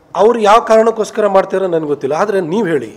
ಅವ್ರು ಯಾವ ಕಾರಣಕ್ಕೋಸ್ಕರ ಮಾಡ್ತಾರೋ ನನಗೆ ಗೊತ್ತಿಲ್ಲ ಆದರೆ ನೀವು ಹೇಳಿ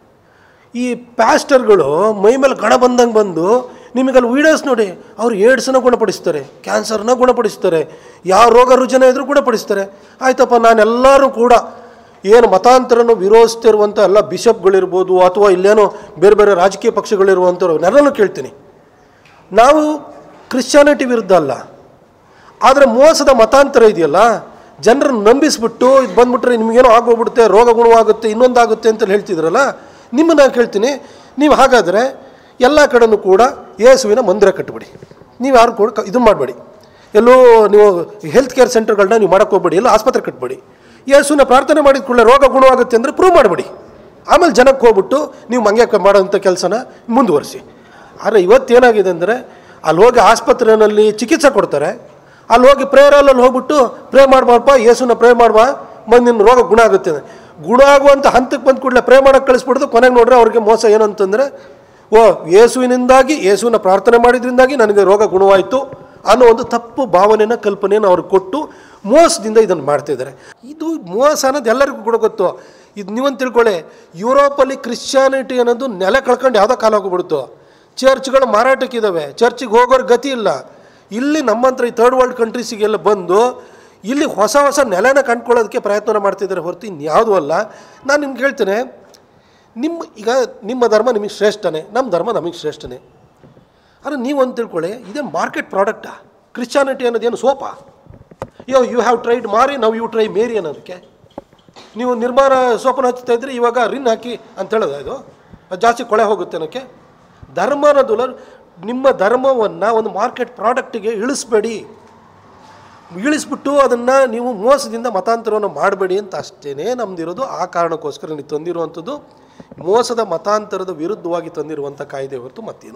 ಈ ಪ್ಯಾಸ್ಟರ್ಗಳು ಮೈ ಮೇಲೆ ಗಣ ಬಂದಂಗೆ ಬಂದು ನಿಮಗಲ್ಲಿ ವೀಡಿಯೋಸ್ ನೋಡಿ ಅವ್ರು ಏಡ್ಸನ್ನ ಗುಣಪಡಿಸ್ತಾರೆ ಕ್ಯಾನ್ಸರ್ನ ಗುಣಪಡಿಸ್ತಾರೆ ಯಾವ ರೋಗ ರುಜಿನ ಇದ್ರೂ ಗುಣಪಡಿಸ್ತಾರೆ ಆಯ್ತಪ್ಪ ನಾನೆಲ್ಲರೂ ಕೂಡ ಏನು ಮತಾಂತರನ್ನು ವಿರೋಧಿಸ್ತಿರುವಂಥ ಎಲ್ಲ ಬಿಷಪ್ಗಳಿರ್ಬೋದು ಅಥವಾ ಇಲ್ಲೇನೋ ಬೇರೆ ಬೇರೆ ರಾಜಕೀಯ ಪಕ್ಷಗಳಿರುವಂಥವ್ರು ನೆರಳು ಕೇಳ್ತೀನಿ ನಾವು ಕ್ರಿಶ್ಚಿಯಾನಿಟಿ ವಿರುದ್ಧ ಅಲ್ಲ ಆದರೆ ಮೋಸದ ಮತಾಂತರ ಇದೆಯಲ್ಲ ಜನರನ್ನು ನಂಬಿಸ್ಬಿಟ್ಟು ಇದು ಬಂದ್ಬಿಟ್ರೆ ನಿಮಗೇನೋ ಆಗೋಗ್ಬಿಡುತ್ತೆ ರೋಗ ಗುಣವಾಗುತ್ತೆ ಇನ್ನೊಂದಾಗುತ್ತೆ ಅಂತ ಹೇಳ್ತಿದ್ರಲ್ಲ ನಿಮ್ಮನ್ನು ನಾನು ಕೇಳ್ತೀನಿ ನೀವು ಹಾಗಾದರೆ ಎಲ್ಲ ಕಡೆನೂ ಕೂಡ ಯೇಸುವಿನ ಮಂದಿರ ಕಟ್ಟಬೇಡಿ ನೀವು ಯಾರು ಕೂಡ ಕ- ಇದನ್ನು ಮಾಡಬೇಡಿ ಎಲ್ಲೋ ನೀವು ಹೆಲ್ತ್ ಕೇರ್ ಸೆಂಟರ್ಗಳನ್ನ ನೀವು ಮಾಡೋಕ್ಕೆ ಹೋಗ್ಬೇಡಿ ಎಲ್ಲ ಆಸ್ಪತ್ರೆ ಕಟ್ಟಬೇಡಿ ಯೇಸುವಿನ ಪ್ರಾರ್ಥನೆ ಮಾಡಿದ ಕೂಡಲೇ ರೋಗ ಗುಣವಾಗುತ್ತೆ ಅಂದರೆ ಪ್ರೂವ್ ಮಾಡಬೇಡಿ ಆಮೇಲೆ ಜನಕ್ಕೆ ಹೋಗ್ಬಿಟ್ಟು ನೀವು ಮಂಗ್ಯ ಮಾಡೋಂಥ ಕೆಲಸನ ಮುಂದುವರಿಸಿ ಆದರೆ ಇವತ್ತೇನಾಗಿದೆ ಅಂದರೆ ಅಲ್ಲಿ ಹೋಗಿ ಆಸ್ಪತ್ರೆಯಲ್ಲಿ ಚಿಕಿತ್ಸೆ ಕೊಡ್ತಾರೆ ಅಲ್ಲಿ ಹೋಗಿ ಪ್ರೇಯರಲ್ಲಿ ಹೋಗ್ಬಿಟ್ಟು ಪ್ರೇ ಮಾಡ್ಬಾರಪ್ಪ ಯೇಸುನ ಪ್ರೇ ಮಾಡುವ ಬಂದು ನಿನ್ನ ರೋಗ ಗುಣ ಆಗುತ್ತೆ ಅಂತ. ಗುಣ ಆಗುವಂಥ ಹಂತಕ್ಕೆ ಬಂದ ಕೂಡಲೇ ಪ್ರೇ ಮಾಡೋಕ್ಕೆ ಕಳಿಸ್ಬಿಡ್ದು ಕೊನೆಗೆ ನೋಡ್ರೆ ಅವ್ರಿಗೆ ಮೋಸ ಏನು ಅಂತಂದರೆ ಓ ಯೇಸುವಿನಿಂದಾಗಿ ಯೇಸುವಿನ ಪ್ರಾರ್ಥನೆ ಮಾಡಿದ್ರಿಂದಾಗಿ ನನಗೆ ರೋಗ ಗುಣವಾಯಿತು ಅನ್ನೋ ಒಂದು ತಪ್ಪು ಭಾವನೆನ ಕಲ್ಪನೆಯನ್ನು ಅವ್ರಿಗೆ ಕೊಟ್ಟು ಮೋಸದಿಂದ ಇದನ್ನು ಮಾಡ್ತಿದ್ದಾರೆ ಇದು ಮೋಸ ಅನ್ನೋದು ಎಲ್ಲರಿಗೂ ಕೂಡ ಗೊತ್ತು ಇದು ನೀವೊಂದು ತಿಳ್ಕೊಳ್ಳಿ ಯುರೋಪಲ್ಲಿ ಕ್ರಿಶ್ಚಿಯಾನಿಟಿ ಅನ್ನೋದು ನೆಲೆ ಕಳ್ಕೊಂಡು ಯಾವುದೋ ಕಾಲ ಹೋಗ್ಬಿಡ್ತು ಚರ್ಚ್ಗಳು ಮಾರಾಟಕ್ಕಿದ್ದಾವೆ ಚರ್ಚಿಗೆ ಹೋಗೋರ್ ಗತಿ ಇಲ್ಲ ಇಲ್ಲಿ ನಮ್ಮಂತ್ರ ಈ ಥರ್ಡ್ ವರ್ಲ್ಡ್ ಕಂಟ್ರೀಸಿಗೆಲ್ಲ ಬಂದು ಇಲ್ಲಿ ಹೊಸ ಹೊಸ ನೆಲೆನ ಕಂಡ್ಕೊಳ್ಳೋದಕ್ಕೆ ಪ್ರಯತ್ನ ಮಾಡ್ತಿದ್ದಾರೆ ಹೊರತು ಇನ್ಯಾವುದೂ ಅಲ್ಲ ನಾನು ನಿಮ್ಗೆ ಹೇಳ್ತೇನೆ ನಿಮ್ಮ ಈಗ ನಿಮ್ಮ ಧರ್ಮ ನಿಮಗೆ ಶ್ರೇಷ್ಠನೇ ನಮ್ಮ ಧರ್ಮ ನಮಗೆ ಶ್ರೇಷ್ಠನೇ ಆದರೆ ನೀವೊಂದು ತಿಳ್ಕೊಳ್ಳಿ ಇದೇನು ಮಾರ್ಕೆಟ್ ಪ್ರಾಡಕ್ಟಾ ಕ್ರಿಶ್ಚಾನಿಟಿ ಅನ್ನೋದೇನು ಸೋಪಾ ಯೋ ಯು ಹ್ಯಾವ್ ಟ್ರೈಡ್ ಮಾರಿ ನಾವು ಯು ಟ್ರೈ ಮೇರಿ ಅನ್ನೋದಕ್ಕೆ ನೀವು ನಿರ್ಮಾಣ ಸೋಪನ ಹಚ್ತಾ ಇದ್ರೆ ಇವಾಗ ರಿನ್ ಹಾಕಿ ಅಂತ ಹೇಳೋದು ಇದು ಅದು ಜಾಸ್ತಿ ಕೊಳೆ ಹೋಗುತ್ತೆ ಅನ್ನೋಕ್ಕೆ ಧರ್ಮ ಅನ್ನೋದು ನಿಮ್ಮ ಧರ್ಮವನ್ನು ಒಂದು ಮಾರ್ಕೆಟ್ ಪ್ರಾಡಕ್ಟಿಗೆ ಇಳಿಸ್ಬೇಡಿ ಇಳಿಸ್ಬಿಟ್ಟು ಅದನ್ನು ನೀವು ಮೋಸದಿಂದ ಮತಾಂತರವನ್ನು ಮಾಡಬೇಡಿ ಅಂತ ಅಷ್ಟೇ ನಮ್ದಿರೋದು ಆ ಕಾರಣಕ್ಕೋಸ್ಕರ ನೀವು ತಂದಿರುವಂಥದ್ದು ಮೋಸದ ಮತಾಂತರದ ವಿರುದ್ಧವಾಗಿ ತಂದಿರುವಂಥ ಕಾಯ್ದೆ ಹೊರತು ಮತ್ತೇನು